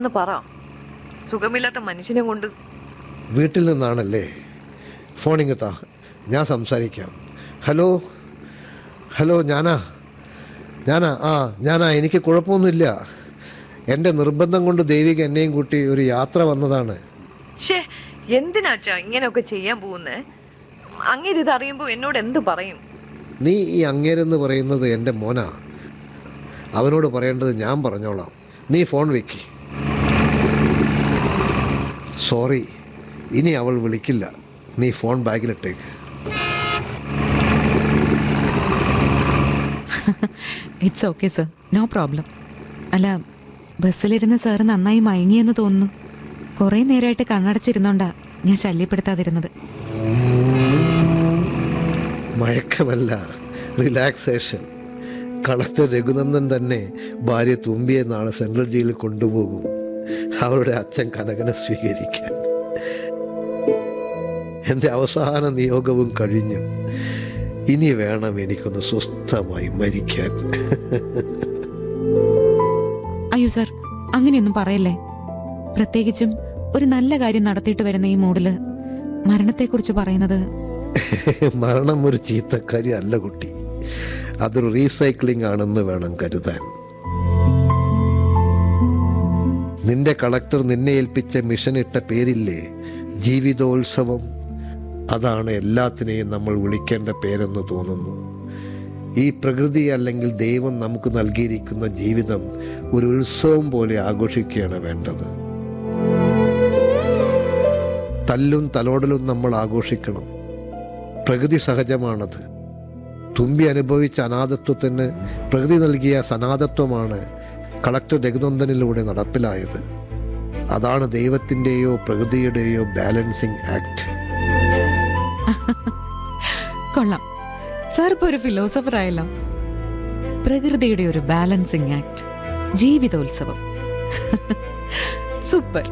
എന്ന് പറ സുഖമില്ലാത്ത മനുഷ്യനെ കൊണ്ട് വീട്ടിൽ നിന്നാണല്ലേ ഫോണിങ് താ ഞാൻ സംസാരിക്കാം ഹലോ ഹലോ ഞാനാ ഞാനാ ആ ഞാനാ എനിക്ക് കുഴപ്പമൊന്നുമില്ല എൻ്റെ നിർബന്ധം കൊണ്ട് ദേവിക എന്നെയും കൂട്ടി ഒരു യാത്ര വന്നതാണ് ഷേ എന്തിനാച്ചാ ഇങ്ങനെയൊക്കെ ചെയ്യാൻ പോകുന്നേ അങ്ങനെ ഇത് അറിയുമ്പോൾ എന്നോട് എന്ത് പറയും നീ ഈ അങ്ങേരെന്ന് പറയുന്നത് എൻ്റെ മോനാ അവനോട് പറയേണ്ടത് ഞാൻ പറഞ്ഞോളാം നീ ഫോൺ വെക്ക് സോറി ഇനി അവൾ വിളിക്കില്ല നീ ഫോൺ ബാഗിലിട്ടേക്ക് it's okay sir no problem അല്ല ബസ്സിലിരുന്ന് സാറ് നന്നായി മയങ്ങിയെന്ന് തോന്നുന്നു കുറേ നേരമായിട്ട് കണ്ണടച്ചിരുന്നോണ്ടാ ഞാൻ ശല്യപ്പെടുത്താതിരുന്നത് മയക്കമല്ല റിലാക്സേഷൻ കളക്ടർ രഘുനന്ദൻ തന്നെ ഭാര്യ തുമ്പിയെ നാളെ സെൻട്രൽ ജയിലിൽ കൊണ്ടുപോകും അവരുടെ അച്ഛൻ കനകനെ സ്വീകരിക്കാൻ എൻ്റെ അവസാന നിയോഗവും കഴിഞ്ഞു ഇനി വേണം എനിക്കൊന്ന് സ്വസ്ഥമായി മരിക്കാൻ അയ്യോ സർ അങ്ങനെയൊന്നും പറയല്ലേ പ്രത്യേകിച്ചും ഒരു നല്ല കാര്യം നടത്തിയിട്ട് വരുന്ന ഈ മൂഡില് മരണത്തെക്കുറിച്ച് പറയുന്നത് മരണം ഒരു ചീത്തക്കാരി അല്ല കുട്ടി അതൊരു റീസൈക്ലിംഗ് ആണെന്ന് വേണം കരുതാൻ നിന്റെ കളക്ടർ നിന്നെ ഏൽപ്പിച്ച മിഷൻ ഇട്ട പേരില്ലേ ജീവിതോത്സവം അതാണ് എല്ലാത്തിനെയും നമ്മൾ വിളിക്കേണ്ട പേരെന്ന് തോന്നുന്നു ഈ പ്രകൃതി അല്ലെങ്കിൽ ദൈവം നമുക്ക് നൽകിയിരിക്കുന്ന ജീവിതം ഒരു ഉത്സവം പോലെ ആഘോഷിക്കുകയാണ് വേണ്ടത് തല്ലും തലോടലും നമ്മൾ ആഘോഷിക്കണം പ്രകൃതി സഹജമാണത് തുമ്പി അനുഭവിച്ച അനാഥത്വത്തിന് പ്രകൃതി നൽകിയ സനാഥത്വമാണ് കളക്ടർ രഘുനന്ദനിലൂടെ നടപ്പിലായത് അതാണ് ദൈവത്തിൻ്റെയോ പ്രകൃതിയുടെയോ ബാലൻസിങ് ആക്ട് കൊള്ളാം സാർ ഇപ്പൊ ഒരു ഫിലോസഫർ ആയല്ലോ പ്രകൃതിയുടെ ഒരു ബാലൻസിങ് ആക്ട് ജീവിതോത്സവം സൂപ്പർ